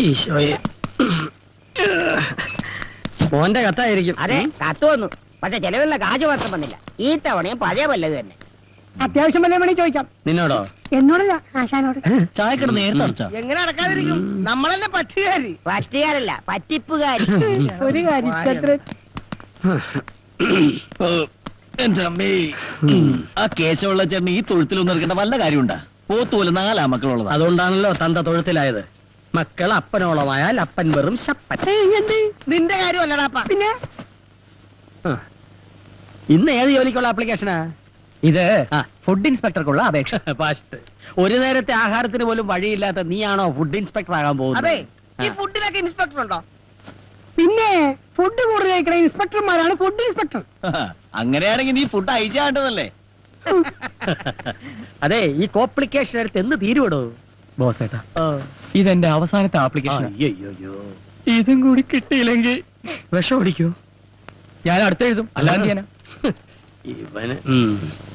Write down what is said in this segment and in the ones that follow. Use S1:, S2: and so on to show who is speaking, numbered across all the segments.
S1: ഈശോയെ മോന്റെ കത്തായിരിക്കും
S2: അതെ കത്ത് വന്നു പക്ഷെ ചെലവിലുള്ള കാശ് മാത്രം വന്നില്ല ഈ തവണയും പഴയ പല്ലത് തന്നെ
S3: അത്യാവശ്യം വല്ല വേണമെങ്കിൽ ചോദിക്കാം
S1: നിന്നോടോ
S3: എന്നോടല്ല ആശാനോട്
S4: ചായക്കട നേരത്തെ അടച്ചാ
S5: എങ്ങനെ നടക്കാതിരിക്കും നമ്മളല്ലേ പറ്റുകാരി
S2: പറ്റുകാരല്ല പറ്റിപ്പുകാരി
S3: ഒരു കാര്യം ചന്ദ്രൻ
S4: എന്റെ അമ്മേ ആ കേശവുള്ള ചേട്ടന് ഈ തൊഴുത്തിലൊന്നും എടുക്കേണ്ട വല്ല കാര്യമുണ്ടാ പോത്തുപോലെ നാലാ മക്കളുള്ളതാ
S1: അതുകൊണ്ടാണല്ലോ തന്ത തൊഴുത്തിലായത് മക്കൾ അപ്പനോളമായാൽ അപ്പൻ വെറും ശപ്പൻ
S5: നിന്റെ കാര്യമല്ലടാപ്പ
S3: പിന്നെ
S1: ആ. ഇന്ന് ഏത് ജോലിക്കുള്ള ആപ്ലിക്കേഷനാ ഇത് ഫുഡ് ഇൻസ്പെക്ടർക്കുള്ള അപേക്ഷ പാസ്റ്റ് ഒരു നേരത്തെ ആഹാരത്തിന് പോലും വഴിയില്ലാത്ത നീയാണോ ഫുഡ് ഇൻസ്പെക്ടർ ആകാൻ
S5: അതെ
S1: പോകുന്നത്
S5: ഈ
S1: ആ.
S5: ഫുഡിനൊക്കെ ഇൻസ്പെക്ടർ ഉണ്ടോ
S3: പിന്നെ ഫുഡ് കൂടുതൽ കഴിക്കണ ഇൻസ്പെക്ടർമാരാണ് ഫുഡ് ഇൻസ്പെക്ടർ
S4: അങ്ങനെയാണെങ്കിൽ നീ ഫുഡ് അയച്ചാണ്ടതല്ലേ
S1: അതെ ഈ കോംപ്ലിക്കേഷൻ എടുത്ത് എന്ന് തീരുവിടോ ബോസ് ഏട്ടാ
S6: ഇതെന്റെ അവസാനത്തെ ആപ്ലിക്കേഷൻ
S1: അയ്യോ
S6: ഇതും കൂടി കിട്ടിയില്ലെങ്കിൽ
S1: വിഷം ഓടിക്കോ
S6: ഞാൻ അടുത്ത് എഴുതും അല്ലാതെ ചെയ്യാനാ
S1: ഇവന് ഉം.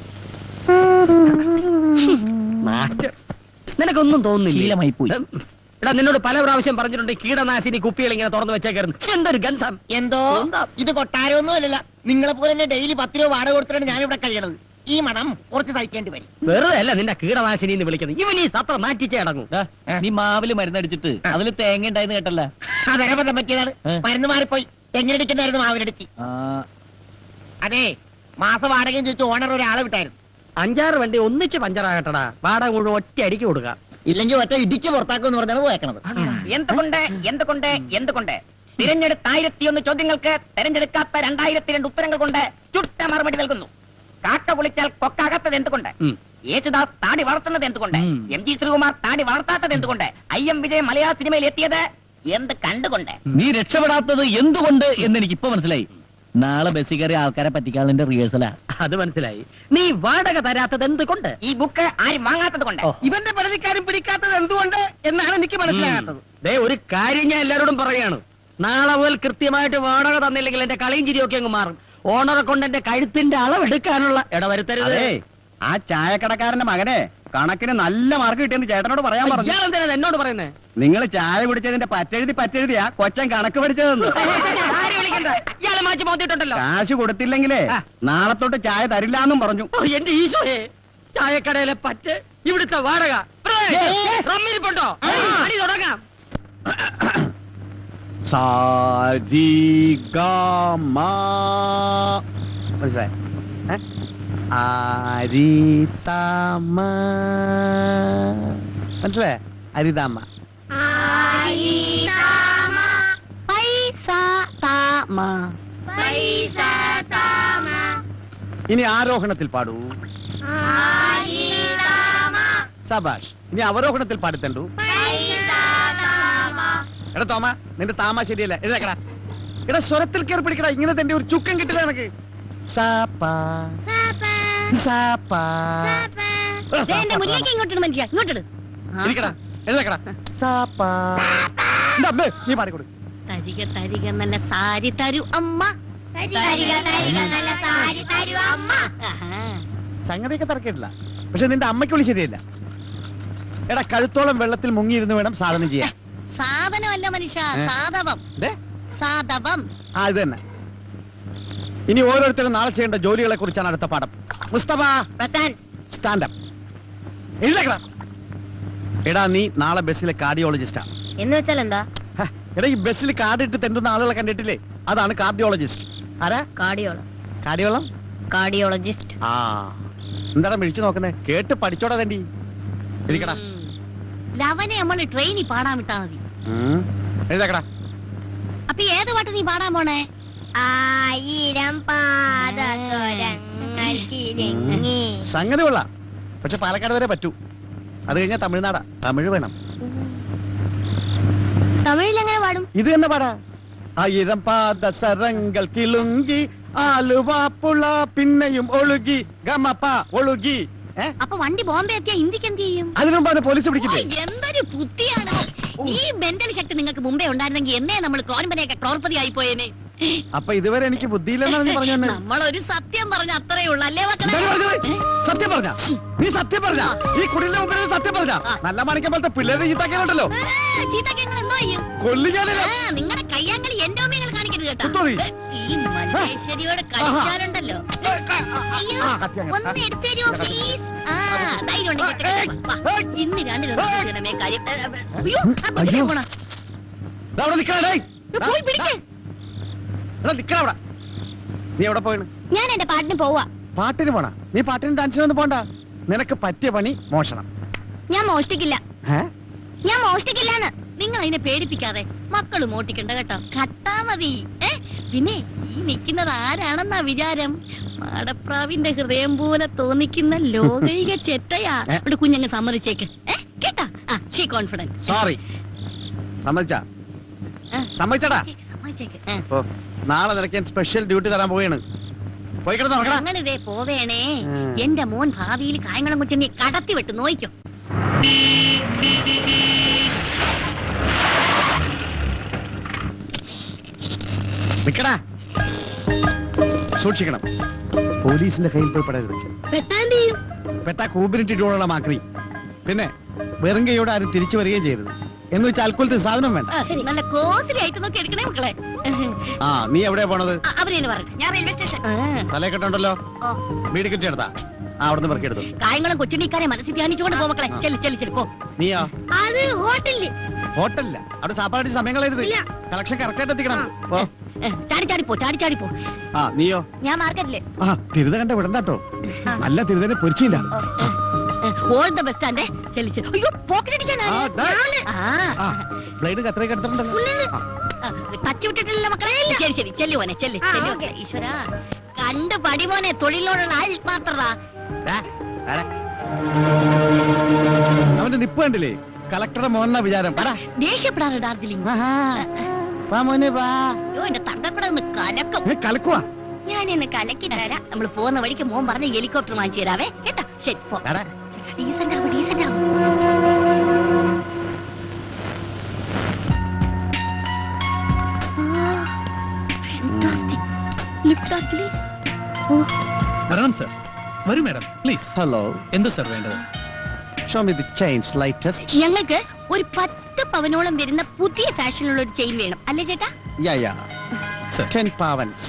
S1: നാറ്റം. നിനക്കൊന്നും തോന്നുന്നില്ല
S4: ശീലമായി പോയി.
S1: എടാ നിന്നോട് പല പ്രാവശ്യം പറഞ്ഞിട്ടുണ്ട് ഈ കീടനാശിനി കുപ്പികൾ ഇങ്ങനെ തുറന്നു വെച്ചേക്കായിരുന്നു എന്തൊരു ഗന്ധം
S2: എന്തോ
S1: എന്താ?
S2: ഇത് കൊട്ടാരമൊന്നും അല്ലല്ല നിങ്ങളെ പോലെ തന്നെ ഡെയിലി പത്ത് രൂപ വാടക കൊടുത്തിട്ടാണ് ഞാൻ ഇവിടെ കഴിയണത് ഈ മണം കുറച്ച് സഹിക്കേണ്ടി വരും
S1: വെറുതെ അല്ല നിന്റെ കീടനാശിനി എന്ന് വിളിക്കുന്നത് ഇവൻ ഈ സത്രം മാറ്റിച്ചേ അടങ്ങും
S4: ദാ, നീ മാവില് മരുന്നടിച്ചിട്ട് അതില് തേങ്ങ ഉണ്ടായിന്ന് കേട്ടല്ല
S2: അതേപോലെ പറ്റിയതാണ്
S4: ഏ?
S2: മരുന്ന് മാറിപ്പോയി തെങ്ങിനടിക്കണ്ടായിരുന്നു മാവിനടിച്ച് അതെ മാസ വാടകയും ചോദിച്ചു ഓണർ ഒരാളെ വിട്ടായിരുന്നു
S1: അഞ്ചാറ് വണ്ടി ഒന്നിച്ച് പഞ്ചറാകട്ടടാ വാടക മുഴുവൻ ഒറ്റ അടിക്ക് കൊടുക്കാം
S2: ഇല്ലെങ്കിൽ ഒറ്റ ഇടിച്ച് പുറത്താക്കുമെന്ന് പറഞ്ഞാണ് പോയേക്കണത് എന്തുകൊണ്ട് എന്തുകൊണ്ട് എന്തുകൊണ്ട് തിരഞ്ഞെടുത്ത ആയിരത്തിയൊന്ന് ചോദ്യങ്ങൾക്ക് തെരഞ്ഞെടുക്കാത്ത രണ്ടായിരത്തി രണ്ട് ഉത്തരങ്ങൾ കൊണ്ട് ചുട്ട മറുപടി നൽകുന്നു കാക്ക കുളിച്ചാൽ കൊക്കാകാത്തത് എന്തുകൊണ്ട്
S1: ഉം.
S2: യേശുദാസ് താടി വളർത്തുന്നത് എന്തുകൊണ്ട്
S4: ഉം.
S2: എം ജി ശ്രീകുമാർ താടി വളർത്താത്തത് എന്തുകൊണ്ട് ഐ എം വിജയ് മലയാള സിനിമയിൽ എത്തിയത് എന്ത് കണ്ടുകൊണ്ട്
S4: നീ രക്ഷപ്പെടാത്തത് എന്തുകൊണ്ട് എന്ന് എനിക്ക് ഇപ്പൊ മനസ്സിലായി നാളെ ബസ്സിൽ കയറി ആൾക്കാരെ പറ്റിക്കാളിന്റെ റിഹേഴ്സലാ
S1: അത് മനസ്സിലായി നീ വാടക തരാത്തത് എന്തുകൊണ്ട്
S2: ഈ ബുക്ക് ആരും വാങ്ങാത്തത് കൊണ്ട്
S1: ഓ.
S5: ഇവന്റെ പരാതിക്കാരും പിടിക്കാത്തത് എന്തുകൊണ്ട് എന്നാണ് എനിക്ക് മനസ്സിലാകാത്തത്
S1: ദേ ഒരു കാര്യം ഞാൻ എല്ലാരോടും പറയാണ് നാളെ മുതൽ കൃത്യമായിട്ട് വാടക തന്നില്ലെങ്കിൽ എന്റെ കളിയും ചിരിയൊക്കെ അങ്ങ് മാറും ഓണറെ കൊണ്ട് എന്റെ കഴുത്തിന്റെ അളവെടുക്കാനുള്ള ഇടവരുത്തരുത്
S7: അതെ ആ ചായക്കടക്കാരന്റെ മകനെ കണക്കിന് നല്ല മാർക്ക് കിട്ടിയെന്ന് ചേട്ടനോട് പറയാൻ പറഞ്ഞു
S1: ഇയാളെന്തിനാ എന്നോട് പറയുന്നേ
S7: നിങ്ങൾ ചായ കുടിച്ചതിന്റെ പറ്റെഴുതി പറ്റെഴുതിയാ കൊച്ചൻ കണക്ക് പഠിച്ചതെന്ന്
S1: ആരും വിളിക്കണ്ട ഇയാളെ മാറ്റി മോത്തിട്ടുണ്ടല്ലോ
S7: കാശ് കൊടുത്തില്ലെങ്കിലേ നാളെ തൊട്ട് ചായ തരില്ലാന്നും പറഞ്ഞു
S1: ഓ, എന്റെ ഈശോയെ ചായക്കടയിലെ പറ്റ് ഇവിടുത്തെ വാടക റമ്മിരിപ്പുണ്ടോ അടി തുടങ്ങാം
S7: മനസ്സിലായി അരിതാമ മനസ്സിലായ അരിതാമ ഇനി ആരോഹണത്തിൽ പാടൂ സബാഷ് ഇനി അവരോഹണത്തിൽ പാടിത്തണ്ടു എടാ തോമ നിന്റെ താമ ശരിയല്ല എഴുതക്കടാ എടാ സ്വരത്തിൽ കയറി പിടിക്കടാ ഇങ്ങനെ തന്റെ ഒരു ചുക്കം കിട്ടില്ല എനക്ക് സാപ്പാ സാപ്പാ എടാ, സാപ്പാ,
S3: മുന്നിലേക്ക് ഇങ്ങോട്ട് മനുഷ്യ ഇങ്ങോട്ട്
S7: ഇരിക്കടാ എഴുതക്കടാ സാപ്പാ ഇന്റെ അമ്മേ, നീ പാടിക്കൊടു
S3: തരിക തരിക നല്ല സാരി തരൂ അമ്മ ആഹാ.
S7: സംഗതിയൊക്കെ തിരക്കിട്ടില്ല പക്ഷെ നിന്റെ അമ്മയ്ക്ക് വിളി ശരിയല്ല എടാ കഴുത്തോളം വെള്ളത്തിൽ മുങ്ങിയിരുന്ന് വേണം സാധനം ചെയ്യാൻ
S3: സാധനമല്ല മനുഷ്യ
S7: ഏ?
S3: സാധവം
S7: ദേ,
S3: സാധവം
S7: ആ ഇത് തന്നെ ഇനി ഓരോരുത്തരും നാളെ ചെയ്യേണ്ട ജോലികളെ കുറിച്ചാണ് അടുത്ത പാഠം മുസ്തഫ സ്റ്റാൻഡപ്പ് എഴുതക്കടാ എടാ നീ നാളെ ബസ്സിലെ കാർഡിയോളജിസ്റ്റാ
S3: എന്ന് വെച്ചാൽ എന്താ
S7: ഹ, എടാ ഈ ബസ്സിൽ കാർഡ് ഇട്ട് തെണ്ടുന്ന ആളുകളെ കണ്ടിട്ടില്ലേ അതാണ് കാർഡിയോളജിസ്റ്റ് ആരാ
S3: കാർഡിയോള
S7: കാർഡിയോളം
S3: കാർഡിയോളജിസ്റ്റ്
S7: ആ എന്താടാ മിഴിച്ചു നോക്കുന്നേ കേട്ട് പഠിച്ചോടാ തണ്ടി ഇരിക്കടാ
S3: ലവനെ നമ്മൾ ട്രെയിനിൽ പാടാൻ വിട്ടാ മതി
S7: ഉം. എഴുതക്കടാ
S3: അപ്പൊ ഏത് പാട്ട് നീ പാടാൻ പോണേ
S8: ആയിരം പാദസരങ്ങൾ കിലുങ്ങി
S7: സംഗതി കൊള്ളാം പക്ഷെ പാലക്കാട് വരെ പറ്റൂ അത് കഴിഞ്ഞാൽ തമിഴ്നാടാ തമിഴ് വേണം
S8: തമിഴിൽ എങ്ങനെ പാടും
S7: ഇത് തന്നെ പാടാ ആയിരം പാദസരങ്ങൾ കിളുങ്കി ആലുവാപ്പുള പിന്നെയും ഒഴുകി ഗമപ്പ ഒഴുകി ഏ
S3: അപ്പൊ വണ്ടി ബോംബെ എത്തിയാ ഇന്ത്യക്ക് എന്ത് ചെയ്യും
S7: അതിനു മുമ്പ് അത് പോലീസ് പിടിക്കില്ലേ
S3: ഓ, എന്തൊരു ബുദ്ധിയാണ് ഈ മെന്റൽ ശക്തി നിങ്ങൾക്ക് മുമ്പേ ഉണ്ടായിരുന്നെങ്കിൽ എന്നേ നമ്മൾ ക്രോൻപനെയൊക്കെ ക്രോർപതി ആയി പോയേനെ
S7: അപ്പൊ ഇതുവരെ എനിക്ക് ബുദ്ധിയില്ലെന്നാണ് നീ പറഞ്ഞു തന്നെ
S9: നമ്മളൊരു സത്യം പറഞ്ഞ അത്രേ ഉള്ളൂ അല്ലേ മക്കളെ
S7: എന്താണ് പറഞ്ഞത്? സത്യം പറഞ്ഞ നീ സത്യം പറഞ്ഞ ഈ കുടിലിന്റെ മുമ്പിൽ നീ സത്യം പറഞ്ഞ നല്ല മണിക്ക പോലത്തെ പിള്ളേരെ ചീത്താക്കിയുണ്ടല്ലോ
S9: ചീത്തക്ക് ഞങ്ങൾ എന്തോ ചെയ്യും
S7: കൊല്ലിക്കാതെ
S9: നിങ്ങളുടെ കയ്യാങ്കളി എന്റെ ഓമിയങ്ങൾ കാണിക്കരുത് കേട്ടോ
S7: കുത്തോളി.
S9: ഈ മല്ലേശ്വരിയോട് കളിച്ചാലുണ്ടല്ലോ അയ്യോ
S7: ആ, കത്തി അങ്ങ്.
S9: ഒന്ന് എടുത്തു തരുമോ പ്ലീസ് ആ ധൈര്യം ഉണ്ടെങ്കിൽ ഇട്ട് വാ. ഇന്ന് രണ്ട് ദിവസമേ കാര്യം ഏ, ഏ, അയ്യോ ആ കുതിര
S7: അയ്യോ.
S9: പോണ
S7: ദാ അവിടെ നിക്കണ ഡേയ്.
S9: പോയി പിടിക്കേ
S7: എടാ നിക്കണ അവിടെ നീ എവിടെ പോയിണ്
S8: ഞാൻ എന്റെ പാട്ടിന് പോവാ
S7: പാട്ടിന് പോണ നീ പാട്ടിന് ഡാൻസിനൊന്നും പോണ്ട നിനക്ക് പറ്റിയ പണി മോഷണം
S8: ഞാൻ മോഷ്ടിക്കില്ല
S7: ഏ
S8: ഞാൻ മോഷ്ടിക്കില്ലാന്ന്
S9: നിങ്ങൾ അതിനെ പേടിപ്പിക്കാതെ മക്കള് മോട്ടിക്കണ്ട കേട്ടോ കട്ടാ മതി ഏ പിന്നെ ഈ നിൽക്കുന്നത് ആരാണെന്നാ വിചാരം മാടപ്രാവിന്റെ ഹൃദയം പോലെ തോന്നിക്കുന്ന ലോകൈക ചെറ്റയാ
S7: ഏ?
S9: ഇവിടെ കുഞ്ഞങ്ങ് സമ്മതിച്ചേക്ക് ഏ കേട്ടാ ആ ഷീ കോൺഫിഡൻസ്
S7: സോറി സമ്മതിച്ചാ
S9: ആ.
S7: സമ്മതിച്ചടാ
S9: സമ്മതിച്ചേക്ക് ഏ.
S7: ഓ നാളെ നിനക്ക് ഞാൻ സ്പെഷ്യൽ ഡ്യൂട്ടി തരാൻ പോവുകയാണ് പോയി കിടന്ന് നോക്കടാ
S9: ഞങ്ങളിതേ പോവേണേ
S7: ഉം.
S9: എന്റെ മോൻ ഭാവിയിൽ കായംകുളം കൊച്ചിനെ കടത്തി വിട്ട് നോയിക്കോ
S7: നിക്കടാ സൂക്ഷിക്കണം പോലീസിന്റെ കയ്യിൽ പോയി പെടരുത്
S9: പെട്ടാണ്ട്
S7: പെട്ട കൂമ്പിനിട്ടിട്ടുള്ള മാക്രി പിന്നെ വെറും കൈയോടെ ആരും തിരിച്ചു വരികയും ചെയ്യരുത് എന്ന് വെച്ചാൽ അൽക്കുലത്തെ സാധനം വേണ്ട
S9: നല്ല കോസിലി ആയിട്ട് നോക്കി എടുക്കണേ മക്കളെ
S7: ആ നീ എവിടെയാ പോണത്
S9: ആ, അവരെന്നെ പറഞ്ഞു ഞാൻ റെയിൽവേ സ്റ്റേഷൻ
S7: തലേ കെട്ടുണ്ടല്ലോ
S9: ഓ.
S7: വീട് കിട്ടിയെടുത്താ ആ അവിടുന്ന് പെറുക്കിയെടുത്തു
S9: കായംകുളം കൊച്ചിനിക്കാരെ മനസ്സിൽ ധ്യാനിച്ചുകൊണ്ട് പോ മക്കളെ ചെല്ലി ചെല്ലി ചെല്ലി പോ
S7: നീയാ
S9: അത് ഹോട്ടലില്
S7: ഹോട്ടലില്ല അവിടെ സാപ്പാടി സമയം കളയരുത്
S9: ഇല്ല.
S7: കളക്ഷൻ കറക്റ്റ് ആയിട്ട് എത്തിക്കണം പോ.
S9: ഏ, ചാടി ചാടി പോ ചാടി ചാടി പോ
S7: ആ നീയോ
S8: ഞാൻ മാർക്കറ്റില്
S7: ആ തിരുത കണ്ട വിടണ്ടാട്ടോ നല്ല തിരുതനെ പൊരിച്ചില്ല
S9: ഓൾ ദ ബെസ്റ്റ് ആൻഡേ ചെല്ലി ചെല്ലി അയ്യോ പോക്കറ്റടിക്കാനാ
S7: ആ, ദാ.
S9: ആ
S7: ആ ബ്ലേഡ് കത്രയൊക്കെ എടുത്തിട്ടുണ്ടല്ലോ ആ,
S9: ടച്ച് വിട്ടിട്ടില്ല മക്കളെ ശരി ശരി ചെല്ലു മോനെ ചെല്ലി ചെല്ലു മക്കളെ. ഈശ്വരാ കണ്ട് പടി മോനെ തൊഴിലിനോടുള്ള ആത്മാർത്ഥത
S7: ദാ, വാടാ. അവന്റെ നിപ്പ് കണ്ടില്ലേ കളക്ടറുടെ മോഹന വിചാരം പറ
S9: ദേഷ്യപ്പെടാറ് ഡാർജിലിംഗ്
S7: വാ മോനെ വാ
S9: അയ്യോ എന്റെ തങ്കക്കട ഒന്ന് കലക്കും
S7: ഏ, കലക്കുവാ
S9: ഞാൻ ഇന്ന് കലക്കി തരാം നമ്മൾ പോകുന്ന വഴിക്ക് മോൻ പറഞ്ഞ ഹെലികോപ്റ്റർ വാങ്ങിച്ചു തരാവേ കേട്ടാ ശരി പോ
S7: വാടാ.
S9: ഡീസന്റ് ആവും ഡീസന്റ് ആവും
S6: വരണം സർ വരൂ മാഡം പ്ലീസ്
S7: ഹലോ
S6: എന്ത് സർ വേണ്ടത്
S7: show me the chains lightest
S9: ഞങ്ങൾക്ക് ഒരു പത്ത് പവനോളം വരുന്ന പുതിയ ഫാഷനിലുള്ള ഒരു ചെയിൻ വേണം അല്ലേ ചേട്ടാ
S7: യാ യാ
S6: Sir.
S7: 10 pavans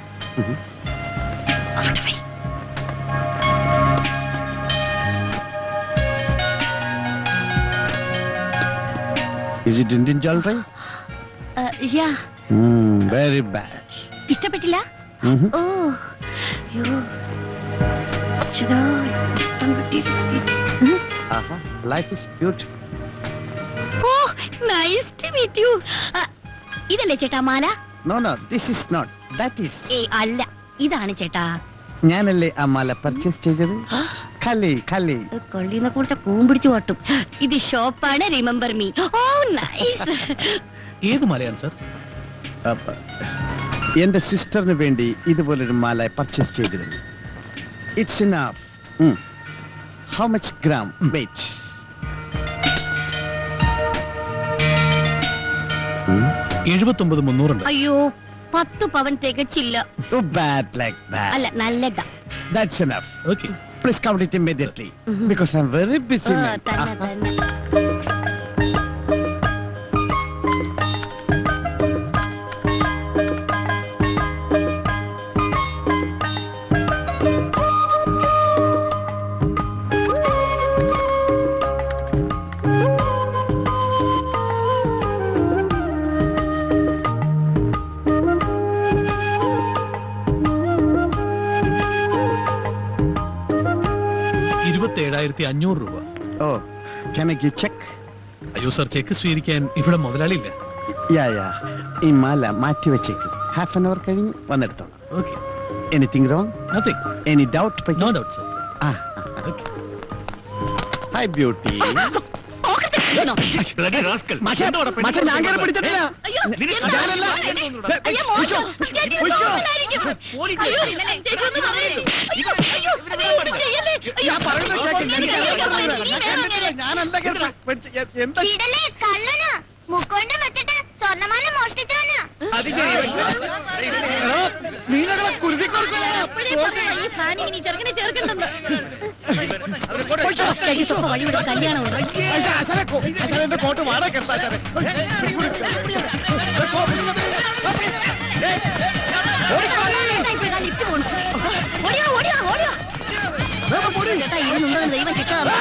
S7: Is it Indian jewelry?
S9: Yeah
S7: Hmm, very bad.
S9: ഇഷ്ടപ്പെട്ടില്ല
S7: Mhm.
S9: ഓ അയ്യോ ചേട്ടാ, ഇഷ്ടം കിട്ടിയില്ല.
S7: Aha, life is beautiful.
S9: Oh nice to meet you ഇതല്ലേ ചേട്ടാ മാല
S7: No, no, this is not. That is.
S9: ഏ അല്ല ഇതാണ് ചേട്ടാ
S7: ഞാനല്ലേ ആ മാല പർച്ചേസ് ചെയ്തത് കലി കലി
S9: കൊള്ളിന്ന് കൂടെ പൂവും പിടിച്ചു ഓട്ടും ഇത് ഷോപ്പാണ് റിമെമ്പർ മീ ഓ നൈസ്
S6: ഏത് മലയാണ് സർ
S7: അപ്പ, എന്റെ സിസ്റ്ററിന് വേണ്ടി ഇതുപോലൊരു മാല പർച്ചേസ് ചെയ്തിരുന്നു it's enough how much gram weight
S6: എഴുപത്തൊമ്പത് മുന്നൂറുണ്ട്
S9: അയ്യോ പത്ത് പവൻ തികച്ചില്ല
S7: ബാഡ് ലൈക്ക് ബാഡ്
S9: അല്ല നല്ലതാ
S7: that's enough
S6: okay
S7: please count it immediately because I'm very busy
S9: ആ, തന്നെ തന്നെ
S6: ഇരുപത്തി ഏഴായിരത്തി അഞ്ഞൂറ് രൂപ
S7: oh can I give check?
S6: അയ്യോ സർ ചെക്ക് സ്വീകരിക്കാൻ ഇവിടെ മുതലാളിയില്ല
S7: യാ യാ ഈ മാല മാറ്റി വെച്ചേക്കും ഹാഫ് ആൻ അവർ കഴിഞ്ഞ് വന്നെടുത്തോളാം
S6: okay
S7: anything wrong
S6: nothing
S7: any doubt
S6: no doubt sir
S7: hi beauty
S9: pocket ഇരിക്കണോ?
S7: ഞാൻ കയറി പിടിച്ചിട്ടില്ല
S9: അയ്യോ, എന്താ?
S7: ഞാനല്ല.
S9: അയ്യോ, മോശം. ചേച്ചി മോശമല്ലായിരിക്കും. അയ്യോ, ഇന്നലെ ചേച്ചി ഒന്ന് പറയേ. അയ്യോ, അയ്യോ, അയ്യോ, ചെയ്യല്ലേ. അയ്യോ,
S7: ഞാൻ പറയുന്നത് കേൾക്ക്.
S9: ഒന്നും
S7: എനിക്ക്
S9: ചെയ്യാൻ
S7: അറിയാൻ
S9: പറ്റില്ല.
S7: പറ്റില്ല.
S9: ഇനി
S7: ഞാൻ
S9: വേണം
S7: കണ്ടിട്ടില്ല.
S9: ഇന്നലെ.
S7: ഞാനല്ല കേട്ടോ. പിടിച്ച് എ- എന്താ
S8: ഇടലേ കള്ളനാ മുക്കൊണ്ട് വെച്ചിട്ട് സ്വർണ്ണമാല മോഷ്ടിച്ചവനാ
S7: അത് ശരി എടോ, നീ ഞങ്ങളെ കുരുതി കൊടുക്കണോ
S9: അപ്പോഴേ പറഞ്ഞതാ, ഈ പ്ലാനിങ്ങിന് ഈ ചെറുക്കനെ ചേർക്കണ്ടെന്ന് ഈ സ്വപ്പം വഴിവിട കല്യാണമുണ്ട്
S7: എന്റെ കോട്ട് വാടക എടുത്താ
S9: ഇപ്പൊ ഇതാ ലിഫ്റ്റ് പോണു. ഓടിയോ, ഓടിയോ, ഓടിയോ. ചേട്ടാ, ഇതിനുണ്ടോ എന്ന് ദൈവം ശിക്ഷ തന്നു.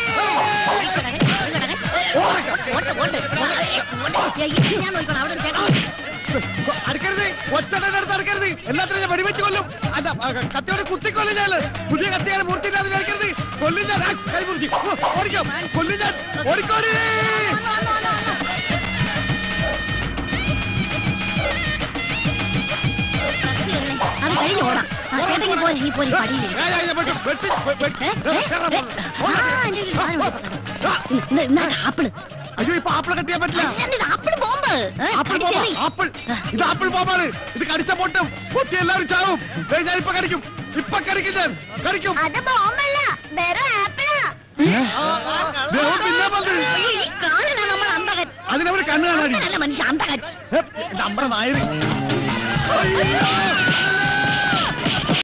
S9: ഓട്ട്, ഓട്ട്. ഏയ്, ഇത് ഞാൻ നോക്കണം അവിടെ ഒരു ചേട്ടൻ
S7: അടുക്കരുത് ഒച്ചയുടെ അടുത്ത് അടുക്കരുത് എല്ലാത്തിനും ഞാൻ വെടിവെച്ച് കൊല്ലും അല്ല ആ, കത്തിയോടെ കുത്തിക്കൊല്ലും ഞാൻ പുതിയ കത്തിയാണ് മൂർത്തിയില്ലാതെ കളിക്കരുത് കൊല്ലും ഞാൻ ആ, കൈ മുറിച്ച് ഓ, ഓടിക്കാം കൊല്ലും ഞാൻ ഓടിക്കോടി
S9: അത് കഴിഞ്ഞ് ഓടാം ആ, ചേട്ടൻ ഇങ്ങ് പോരെ, ഇങ്ങ് പോരെ, ഈ പടിയിലിരി.
S7: ഏയ്, ഏയ്, വെട്ടി, വെട്ടി, വെ- വെ-
S9: ഏ, ഏ,
S7: കേറാൻ
S9: ഏ,
S7: പോകുന്നു.
S9: ആ, എൻ്റെ കയ്യിൽ സാധനം ഉണ്ട്, ഇപ്പൊ കണ്ടോ. ഇന്ന്, ഇന്ന്, ഇന്നാ ആപ്പിള്
S7: അയ്യോ ഇപ്പൊ ആപ്പിൾ കത്തിയാൻ പറ്റില്ല
S9: അല്ലാണ്ട് ഇത് ആപ്പിൾ ബോംബ് ഏ,
S7: ആപ്പിൾ
S9: അടിച്ചേറി.
S7: ബോംബ് ആപ്പിൾ ഇത് ആപ്പിൾ ബോംബാണ് ഇത് കടിച്ച പൊട്ടും പൊട്ടി എല്ലാവരും ചാവും ദേ, ഞാൻ ഇപ്പൊ കടിക്കും ഇപ്പൊ കടിക്കും ഞാൻ കടിക്കും
S8: അത് ബോംബല്ല വെറും ആപ്പിളാ
S7: ദേ, അവൻ പിന്നെ വന്ന്
S9: അയ്യോ, ഈ കാണല നമ്മൾ അന്തകൻ
S7: അതിനവര് കണ്ണു കാണാടി
S9: അന്തകനല്ല മനുഷ്യ അന്തകൻ
S7: ഏ, നമ്മുടെ നായര് അയ്യോ